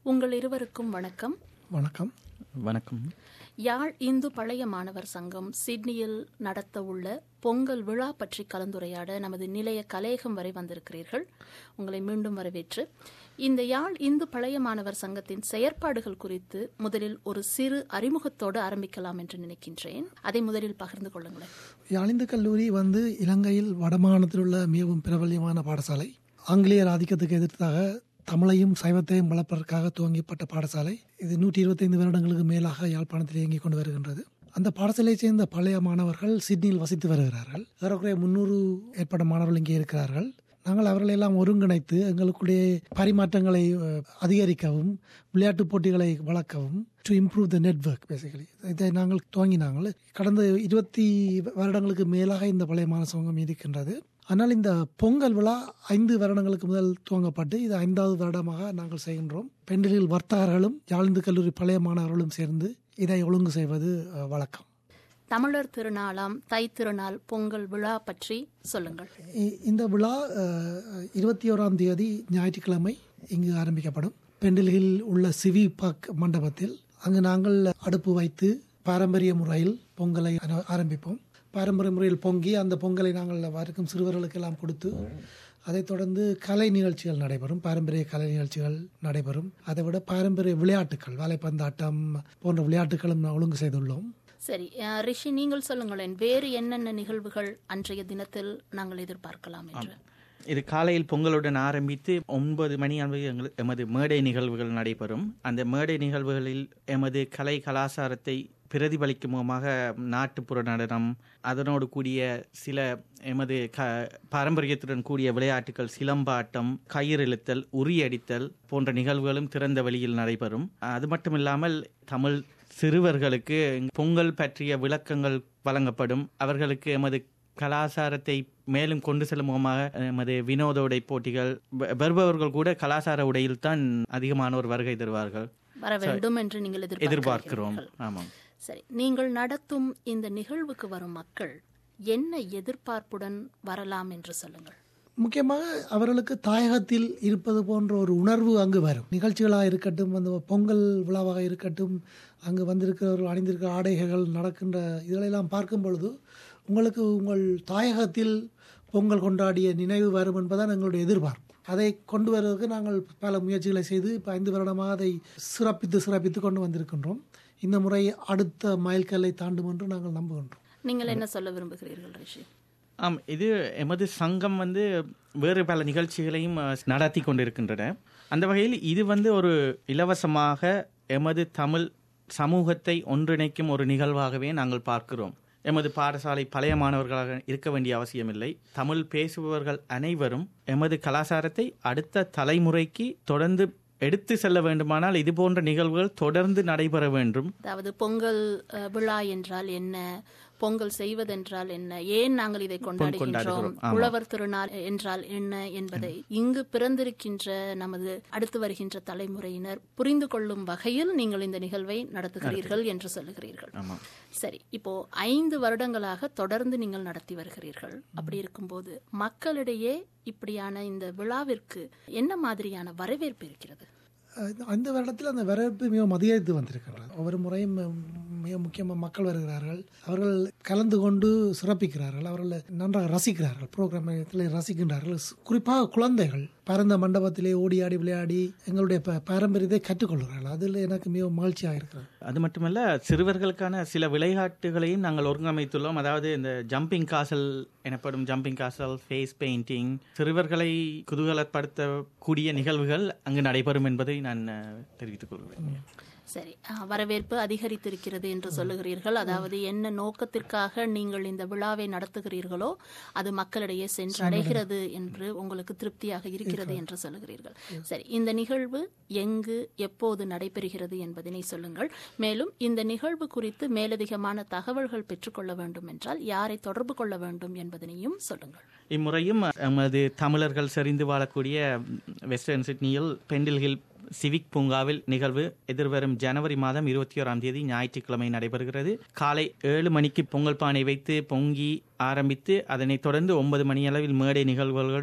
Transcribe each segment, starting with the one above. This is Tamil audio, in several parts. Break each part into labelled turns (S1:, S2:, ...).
S1: உங்கள் இருவருக்கும் வணக்கம்
S2: வணக்கம்
S3: வணக்கம்
S1: யாழ் இந்து பழைய மாணவர் சங்கம் சிட்னியில் நடத்த உள்ள பொங்கல் விழா பற்றி கலந்துரையாட நமது நிலைய கலையகம் வரை வந்திருக்கிறீர்கள் உங்களை மீண்டும் வரவேற்று இந்த யாழ் இந்து பழைய மாணவர் சங்கத்தின் செயற்பாடுகள் குறித்து முதலில் ஒரு சிறு அறிமுகத்தோடு ஆரம்பிக்கலாம் என்று நினைக்கின்றேன் அதை முதலில் பகிர்ந்து கொள்ளுங்களேன்
S2: யாழிந்து கல்லூரி வந்து இலங்கையில் வடமாகாணத்தில் உள்ள மிகவும் பிரபல்யமான பாடசாலை ஆங்கிலேயர் ஆதிக்கத்துக்கு எதிர்த்தாக தமிழையும் சைவத்தையும் வளர்ப்பதற்காக துவங்கப்பட்ட பாடசாலை இது நூற்றி இருபத்தைந்து வருடங்களுக்கு மேலாக யாழ்ப்பாணத்தில் இயங்கிக் கொண்டு வருகின்றது அந்த பாடசாலையைச் சேர்ந்த பழைய மாணவர்கள் சிட்னியில் வசித்து வருகிறார்கள் ஏறக்குறைய முன்னூறு ஏற்பட்ட மாணவர்கள் இங்கே இருக்கிறார்கள் நாங்கள் அவர்களை எல்லாம் ஒருங்கிணைத்து எங்களுடைய பரிமாற்றங்களை அஹ், அதிகரிக்கவும் விளையாட்டுப் போட்டிகளை வளர்க்கவும் to improve the network basically இதை நாங்கள் துவங்கினாங்கள் கடந்த இருபத்தி வருடங்களுக்கு மேலாக இந்த பழைய மாணவ சங்கம் இருக்கின்றது ஆனால் இந்த பொங்கல் விழா ஐந்து வருடங்களுக்கு முதல் துவங்கப்பட்டு இது ஐந்தாவது வருடமாக நாங்கள் செய்கின்றோம் பெண்களில் வர்த்தகர்களும் யாழ்ந்து கல்லூரி பழைய மாணவர்களும் சேர்ந்து இதை ஒழுங்கு செய்வது அஹ், வழக்கம்
S1: தமிழர் திருநாளாம் தை திருநாள் பொங்கல் விழா பற்றி சொல்லுங்கள்
S2: இ- இந்த விழா இருபத்தி ஓராம் தேதி ஞாயிற்றுக்கிழமை இங்கு ஆரம்பிக்கப்படும் பெண்டில்ஹில் உள்ள சிவி பார்க் மண்டபத்தில் அங்கு நாங்கள் அடுப்பு வைத்து பாரம்பரிய முறையில் பொங்கலை ஆர- ஆரம்பிப்போம் பாரம்பரிய முறையில் பொங்கி அந்த பொங்கலை நாங்கள் வரும் சிறுவர்களுக்கெல்லாம் கொடுத்து அதைத் தொடர்ந்து கலை நிகழ்ச்சிகள் நடைபெறும் பாரம்பரிய கலை நிகழ்ச்சிகள் நடைபெறும் அதை விட பாரம்பரிய விளையாட்டுகள் வேலைப்பந்தாட்டம் போன்ற விளையாட்டுகளும் நான் ஒழுங்கு செய்துள்ளோம்
S1: சரி அஹ், ரிஷி நீங்கள் சொல்லுங்களேன் வேறு என்னென்ன நிகழ்வுகள் அன்றைய தினத்தில் நாங்கள் எதிர்பார்க்கலாம் என்று
S3: இது காலையில் பொங்கலுடன் ஆரம்பித்து ஒன்பது மணி அளவு எங்கள் எமது மேடை நிகழ்வுகள் நடைபெறும் அந்த மேடை நிகழ்வுகளில் எமது கலை கலாச்சாரத்தை பிரதிபலிக்கும் முகமாக நாட்டுப்புற நடனம் அதனோடு கூடிய சில எமது க பாரம்பரியத்துடன் கூடிய விளையாட்டுகள் சிலம்பாட்டம் கயிறிழுத்தல் உரியடித்தல் போன்ற நிகழ்வுகளும் திறந்த வெளியில் நடைபெறும் அது மட்டுமில்லாமல் தமிழ் சிறுவர்களுக்கு பொங்கல் பற்றிய விளக்கங்கள் வழங்கப்படும் அவர்களுக்கு எமது கலாச்சாரத்தை மேலும் கொண்டு செல்லும் முகமாக எமது வினோத உடை போட்டிகள் வ- வருபவர்கள் கூட கலாச்சார உடையில் தான் அதிகமானோர் வருகை தருவார்கள்
S1: வர வேண்டும் என்று நீங்கள்
S3: எதிர்பார்க்கிறோம்
S1: எதிர்பார்க்கிறீர்கள்
S3: ஆமாம்
S1: சரி நீங்கள் நடத்தும் இந்த நிகழ்வுக்கு வரும் மக்கள் என்ன எதிர்பார்ப்புடன் வரலாம் என்று சொல்லுங்கள்
S2: முக்கியமாக அவர்களுக்கு தாயகத்தில் இருப்பது போன்ற ஒரு உணர்வு அங்கு வரும் நிகழ்ச்சிகளாக இருக்கட்டும் அந்த பொங்கல் விழாவாக இருக்கட்டும் அங்கு வந்திருக்கிறவர்கள் அணிந்திருக்கிற ஆடைகள் நடக்கின்ற இதெல்லாம் பார்க்கும் பொழுது உங்களுக்கு உங்கள் தாயகத்தில் பொங்கல் கொண்டாடிய நினைவு வரும் என்பதுதான் எங்களுடைய எதிர்பார்ப்பு அதை கொண்டு வருவதற்கு நாங்கள் பல முயற்சிகளை செய்து இப்போ ஐந்து வருடமாக அதை சிறப்பித்து சிறப்பித்து கொண்டு வந்திருக்கின்றோம் இந்த முறை அடுத்த மைல்கல்லை தாண்டும் என்று நாங்கள் நம்புகின்றோம்
S1: நீங்கள் என்ன சொல்ல விரும்புகிறீர்கள் ரிஷி
S3: ஆம் இது எமது சங்கம் வந்து வேறு பல நிகழ்ச்சிகளையும் அஹ், நடத்தி கொண்டிருக்கின்றன அந்த வகையில் இது வந்து ஒரு இலவசமாக எமது தமிழ் சமூகத்தை ஒன்றிணைக்கும் ஒரு நிகழ்வாகவே நாங்கள் பார்க்கிறோம் எமது பாடசாலை பழைய மாணவர்களாக இருக்க வேண்டிய அவசியமில்லை தமிழ் பேசுபவர்கள் அனைவரும் எமது கலாச்சாரத்தை அடுத்த தலைமுறைக்கு தொடர்ந்து எடுத்து செல்ல வேண்டுமானால் இது போன்ற நிகழ்வுகள் தொடர்ந்து நடைபெற வேண்டும்
S1: அதாவது பொங்கல் அஹ், விழா என்றால் என்ன பொங்கல் செய்வதென்றால் என்ன ஏன் நாங்கள் இதை கொண்டாடுகின்றோம்
S3: கொண்டாடுகிறோம். ஆமா.
S1: உழவர் திருநாள் என்றால் என்ன என்பதை இங்கு பிறந்திருக்கின்ற நமது அடுத்து வருகின்ற தலைமுறையினர் புரிந்து கொள்ளும் வகையில் நீங்கள் இந்த நிகழ்வை நடத்துகிறீர்கள் என்று சொல்லுகிறீர்கள்
S3: ஆமாம்
S1: சரி இப்போ ஐந்து வருடங்களாக தொடர்ந்து நீங்கள் நடத்தி வருகிறீர்கள் அப்படி இருக்கும்போது மக்களிடையே இப்படியான இந்த விழாவிற்கு என்ன மாதிரியான வரவேற்பு இருக்கிறது
S2: அஹ் அந்த வருடத்தில் அந்த வரவேற்பு மிகவும் அதிகரித்து வந்திருக்கிறது ஒவ்வொரு முறையும் உம், மிக முக்கியமாக மக்கள் வருகிறார்கள் அவர்கள் கலந்து கொண்டு சிறப்பிக்கிறார்கள் அவர்கள் நன்றாக ரசிக்கிறார்கள் ப்ரோக்ராமத்தில் ரசிக்கின்றார்கள் ஸ்- குறிப்பாக குழந்தைகள் பரந்த மண்டபத்திலே ஓடி ஆடி விளையாடி எங்களுடைய ப- பாரம்பரியத்தை கற்றுக்கொள்கிறார்கள் அதில் எனக்கு மிகவும் மகிழ்ச்சியாக இருக்கிறது
S3: அது மட்டுமல்ல சிறுவர்களுக்கான சில விளையாட்டுகளையும் நாங்கள் ஒருங்கமைத்துள்ளோம் அதாவது இந்த ஜம்பிங் காசல் எனப்படும் ஜம்பிங் காசல் ஃபேஸ் பெயிண்டிங் சிறுவர்களை குதூகலப்படுத்தக்கூடிய நிகழ்வுகள் அங்கு நடைபெறும் என்பதை நான் அஹ், தெரிவித்துக் கொள்கிறேன்
S1: சரி அஹ், வரவேற்பு அதிகரித்திருக்கிறது என்று சொல்லுகிறீர்கள் அதாவது என்ன நோக்கத்திற்காக நீங்கள் இந்த விழாவை நடத்துகிறீர்களோ அது மக்களிடையே சென்றடைகிறது என்று உங்களுக்கு திருப்தியாக இருக்கிறது என்று சொல்லுகிறீர்கள் சரி இந்த நிகழ்வு எங்கு எப்போது நடைபெறுகிறது என்பதனை சொல்லுங்கள் மேலும் இந்த நிகழ்வு குறித்து மேலதிகமான தகவல்கள் பெற்றுக்கொள்ள வேண்டும் என்றால் யாரை தொடர்பு கொள்ள வேண்டும் என்பதனையும் சொல்லுங்கள்
S3: இம்முறையும் எமது தமிழர்கள் செறிந்து வாழக்கூடிய வெஸ்டர்ன் சிட்னியில் பெண்டில் ஹில் சிவிக் பூங்காவில் நிகழ்வு எதிர்வரும் ஜனவரி மாதம் இருபத்தி ஓராம் தேதி ஞாயிற்றுக்கிழமை நடைபெறுகிறது காலை ஏழு மணிக்கு பொங்கல் பானை வைத்து பொங்கி ஆரம்பித்து அதனைத் தொடர்ந்து ஒன்பது மணி அளவில் மேடை நிகழ்வுகளுடன்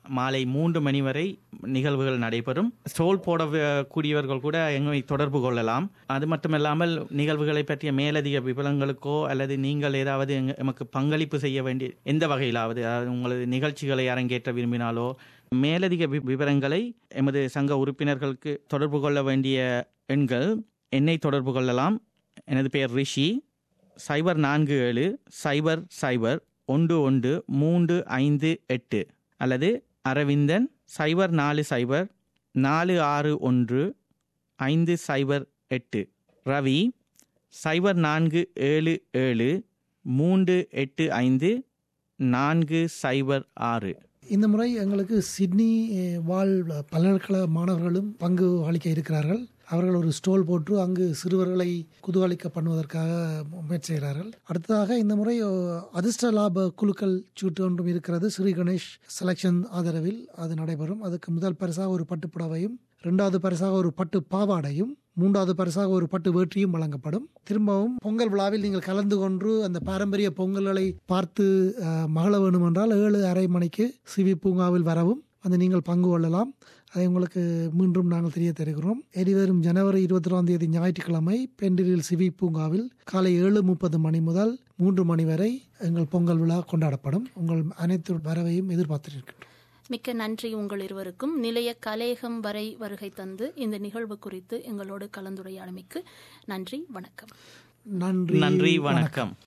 S3: மாலை மூன்று மணி வரை நிகழ்வுகள் நடைபெறும் ஸ்டோல் போட வ- கூடியவர்கள் கூட எங்களை தொடர்பு கொள்ளலாம் அது மட்டுமல்லாமல் நிகழ்வுகளை பற்றிய மேலதிக விவரங்களுக்கோ அல்லது நீங்கள் ஏதாவது எங்க- எமக்கு பங்களிப்பு செய்ய வேண்டிய எந்த வகையிலாவது அதாவது உங்களது நிகழ்ச்சிகளை அரங்கேற்ற விரும்பினாலோ மேலதிக வி- விவரங்களை எமது சங்க உறுப்பினர்களுக்கு தொடர்பு கொள்ள வேண்டிய எண்கள் என்னை தொடர்பு கொள்ளலாம் எனது பெயர் ரிஷி சைபர் நான்கு ஏழு சைபர் சைபர் ஒன்று ஒன்று மூன்று ஐந்து எட்டு அல்லது அரவிந்தன் சைபர் நாலு சைபர் நாலு ஆறு ஒன்று ஐந்து சைபர் எட்டு ரவி சைபர் நான்கு ஏழு ஏழு மூன்று எட்டு ஐந்து நான்கு சைபர் ஆறு
S2: இந்த முறை எங்களுக்கு சிட்னி அஹ், வாழ் பல்கலைக்கழக மாணவர்களும் பங்கு அளிக்க இருக்கிறார்கள் அவர்கள் ஒரு ஸ்டோல் போட்டு அங்கு சிறுவர்களை குதூகலிக்க பண்ணுவதற்காக முயற்சி செய்கிறார்கள் அடுத்ததாக இந்த முறை அஹ், அதிர்ஷ்ட லாப குழுக்கள் சூட்டு ஒன்றும் இருக்கிறது ஸ்ரீ கணேஷ் செலெக்ஷன் ஆதரவில் அது நடைபெறும் அதுக்கு முதல் பரிசாக ஒரு பட்டு புடவையும் இரண்டாவது பரிசாக ஒரு பட்டு பாவாடையும் மூன்றாவது பரிசாக ஒரு பட்டு வேட்டியும் வழங்கப்படும் திரும்பவும் பொங்கல் விழாவில் நீங்கள் கலந்து கொண்டு அந்த பாரம்பரிய பொங்கல்களை பார்த்து அஹ், மகிழ வேண்டும் என்றால் ஏழு அரை மணிக்கு சிவி பூங்காவில் வரவும் அந்த நீங்கள் பங்கு கொள்ளலாம் அதை உங்களுக்கு மீண்டும் நாங்கள் தெரிய தருகிறோம் எதிர்வரும் ஜனவரி இருபத்தி ஒன்றாம் தேதி ஞாயிற்றுக்கிழமை பெண்டிரில் சிவி பூங்காவில் காலை ஏழு முப்பது மணி முதல் மூன்று மணி வரை எங்கள் பொங்கல் விழா கொண்டாடப்படும் உங்கள் அனைத்து வரவையும் எதிர்பார்த்திருக்கின்றோம்
S1: மிக்க நன்றி உங்கள் இருவருக்கும் நிலைய கலேகம் வரை வருகை தந்து இந்த நிகழ்வு குறித்து எங்களோடு கலந்துரையாடமைக்கு நன்றி வணக்கம்
S2: நன்றி
S3: நன்றி வணக்கம்